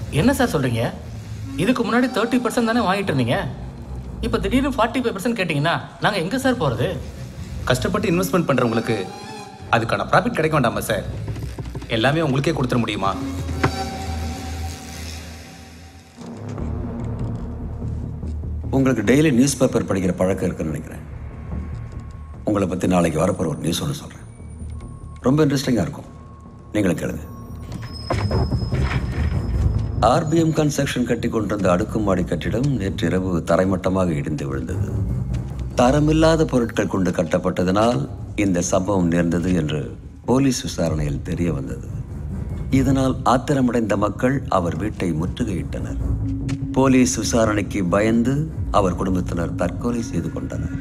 என்ன சார் சொல்றீங்க இதுக்கு முன்னாடி தேர்ட்டி பர்சன்ட் தானே வாங்கிட்டு இருந்தீங்க இப்போ திடீர்னு ஃபார்ட்டி ஃபைவ் பர்சன்ட் கேட்டிங்கன்னா நாங்கள் எங்கே சார் போகிறது கஷ்டப்பட்டு இன்வெஸ்ட்மெண்ட் பண்ணுறவங்களுக்கு அதுக்கான ப்ராஃபிட் கிடைக்க வேண்டாமா சார் எல்லாமே உங்களுக்கே கொடுத்துட முடியுமா உங்களுக்கு டெய்லி நியூஸ் பேப்பர் படிக்கிற பழக்கம் இருக்குன்னு நினைக்கிறேன் உங்களை பற்றி நாளைக்கு வரப்போகிற ஒரு நியூஸ் ஒன்று சொல்கிறேன் ரொம்ப இன்ட்ரெஸ்டிங்காக இருக்கும் நீங்களும் கேளுங்க ஆர்பிஎம் கன்ஸ்ட்ரக்ஷன் கட்டி கொண்டிருந்த அடுக்குமாடி கட்டிடம் நேற்று இரவு தரைமட்டமாக இடிந்து விழுந்தது தரமில்லாத பொருட்கள் கொண்டு கட்டப்பட்டதனால் இந்த சம்பவம் நேர்ந்தது என்று போலீஸ் விசாரணையில் தெரிய வந்தது இதனால் ஆத்திரமடைந்த மக்கள் அவர் வீட்டை முற்றுகையிட்டனர் போலீஸ் விசாரணைக்கு பயந்து அவர் குடும்பத்தினர் தற்கொலை செய்து கொண்டனர்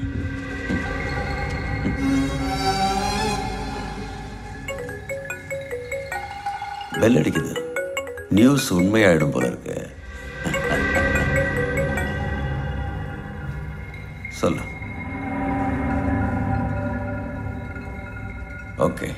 பெல் அடிக்குது நியூஸ் உண்மையாயிடும் போல இருக்கு சொல்லு ஓகே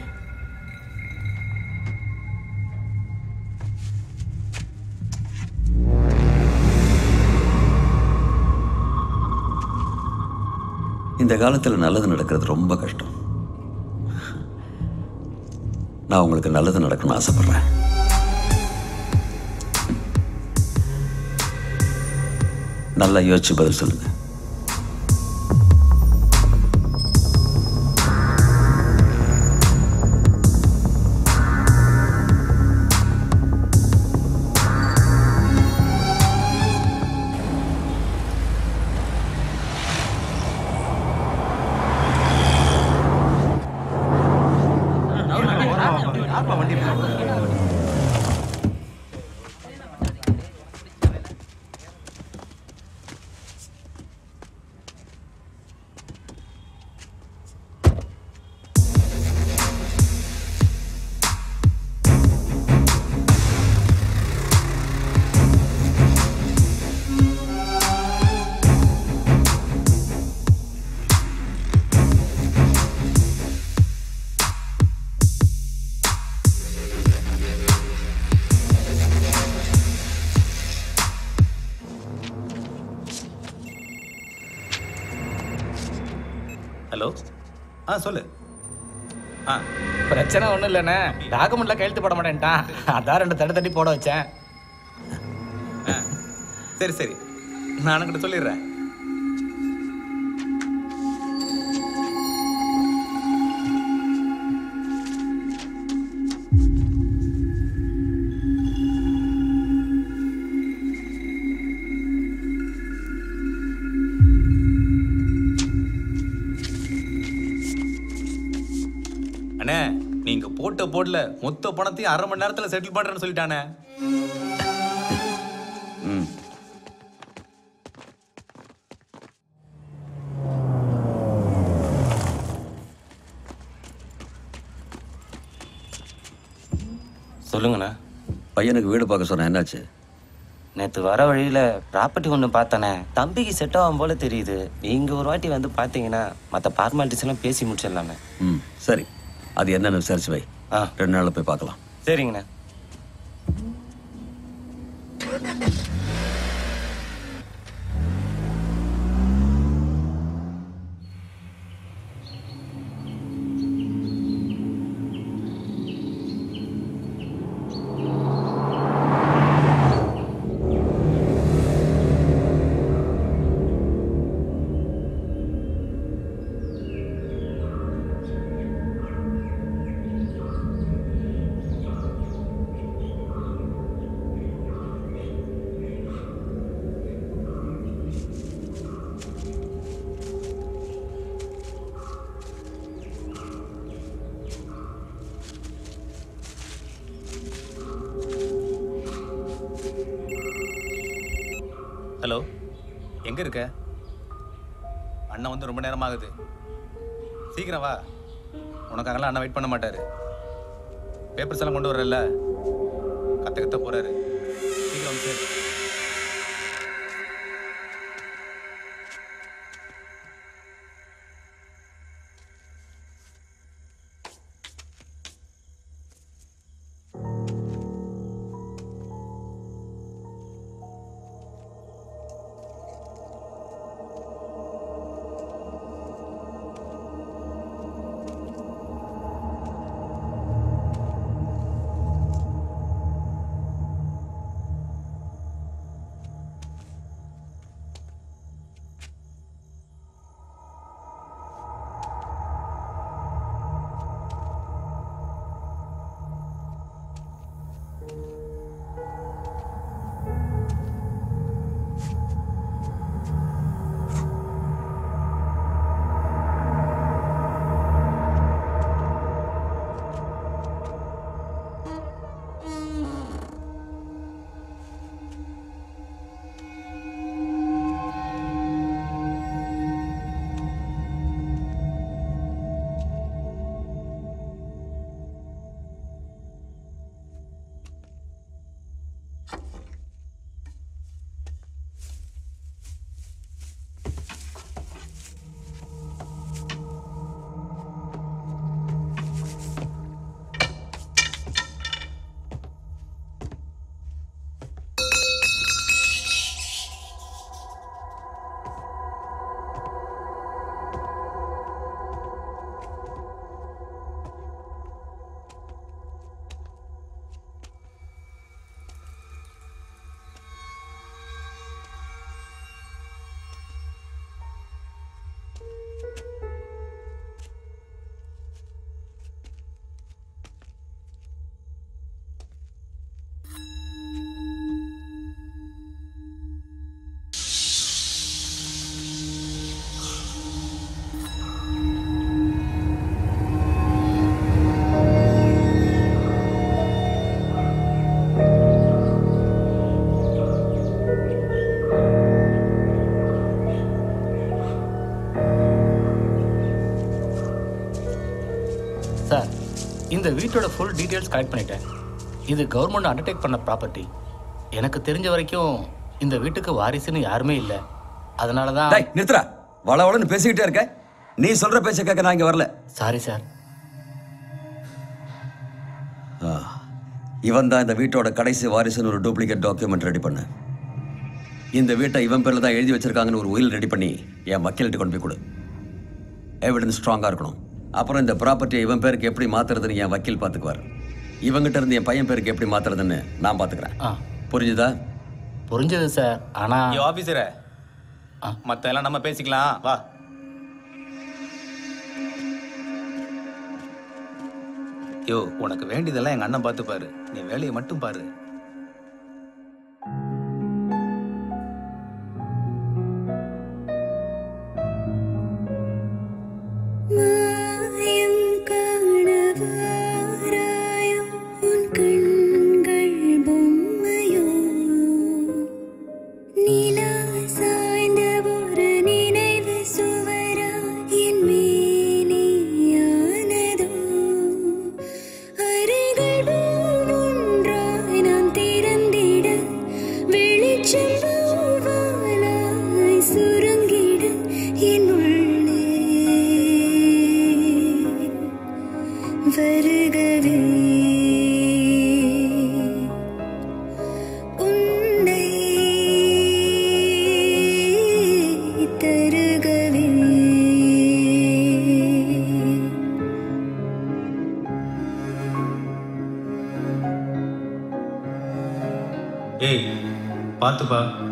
இந்த காலத்தில் நல்லது நடக்கிறது ரொம்ப கஷ்டம் நான் உங்களுக்கு நல்லது நடக்கணும்னு ஆசைப்படுறேன் நல்லா யோசிச்சு பதில் சொல்லுங்க ஹலோ ஆ சொல்லு ஆ பிரச்சனை ஒன்றும் இல்லைண்ணே டாக்குமெண்ட்ல கையெழுத்து போட மாட்டேன்ட்டான் அதான் ரெண்டு தட்டு தட்டி போட வச்சேன் சரி சரி நான் கிட்ட சொல்லிடுறேன் அண்ணே நீங்க போட்ட போடல மொத்த பணத்தையும் அரை மணி நேரத்துல செட்டில் பண்றேன்னு சொல்லிட்டானே ம் சொல்லுங்கண்ணா பையனுக்கு வீடு பார்க்க சொன்னேன் என்னாச்சு நேற்று வர வழியில் ப்ராப்பர்ட்டி ஒன்று பார்த்தனே தம்பிக்கு செட் ஆகும் போல தெரியுது நீங்கள் ஒரு வாட்டி வந்து பார்த்தீங்கன்னா மற்ற ஃபார்மாலிட்டிஸ் எல்லாம் பேசி முடிச்சிடலாமே ம் சரி அது என்னன்னு விசாரிச்சு வை ஆ ரெண்டு நாளில் போய் பார்க்கலாம் சரிங்கண்ணா ஹலோ எங்க இருக்க அண்ணன் வந்து ரொம்ப நேரம் ஆகுது சீக்கிரம் வா உனக்காகலாம் அண்ணன் வெயிட் பண்ண மாட்டாரு பேப்பர்ஸ் எல்லாம் கொண்டு வரல கத்த கத்த போறாரு சீக்கிரம் வந்து சேரு. இந்த வீட்டோட ஃபுல் டீட்டெயில்ஸ் கலெக்ட் பண்ணிட்டேன் இது கவர்மெண்ட் அண்டர்டேக் பண்ண ப்ராப்பர்ட்டி எனக்கு தெரிஞ்ச வரைக்கும் இந்த வீட்டுக்கு வாரிசுன்னு யாருமே இல்லை அதனால தான் டேய் நிறுத்துறா வள வளன்னு பேசிக்கிட்டே இருக்க நீ சொல்ற பேச்ச கேட்க நான் இங்க வரல சாரி சார் ஆ, இவன் தான் இந்த வீட்டோட கடைசி வாரிசுன்னு ஒரு டூப்ளிகேட் டாக்குமெண்ட் ரெடி பண்ண இந்த வீட்டை இவன் பேர்ல தான் எழுதி வச்சிருக்காங்கன்னு ஒரு உயில் ரெடி பண்ணி என் வக்கீல்கிட்ட கொண்டு போய் கொடு எவிடன்ஸ் ஸ்ட்ராங்காக இருக்கணும் அப்புறம் இந்த ப்ராப்பர்ட்டியை இவன் பேருக்கு எப்படி மாத்துறதுன்னு என் வக்கீல் பார்த்துக்குவார் இவங்கிட்ட இருந்து என் பையன் பேருக்கு எப்படி மாத்துறதுன்னு நான் பார்த்துக்கிறேன் ஆ புரிஞ்சுதா புரிஞ்சது சார் ஆனால் ஐயோ ஆஃபீஸரே மத்த எல்லாம் நம்ம பேசிக்கலாம் வா யோ உனக்கு வேண்டியதெல்லாம் எங்க அண்ணன் பார்த்துப்பாரு நீ வேலையை மட்டும் பாரு மாயம் காணவாராயோ உன் கண்கள் பொம்மையோ நிலா சாய்ந்த ஒரு நினைவு சுவரா என் மேனியானதோ அறைகள் ஒன்றாய் நாம் திறந்திட வெளிச்சம் பூவாலாய் சுருங்கிட என் உள்ளே வருகவே உன்னை தருகவே ஏய் பார்த்துப்பா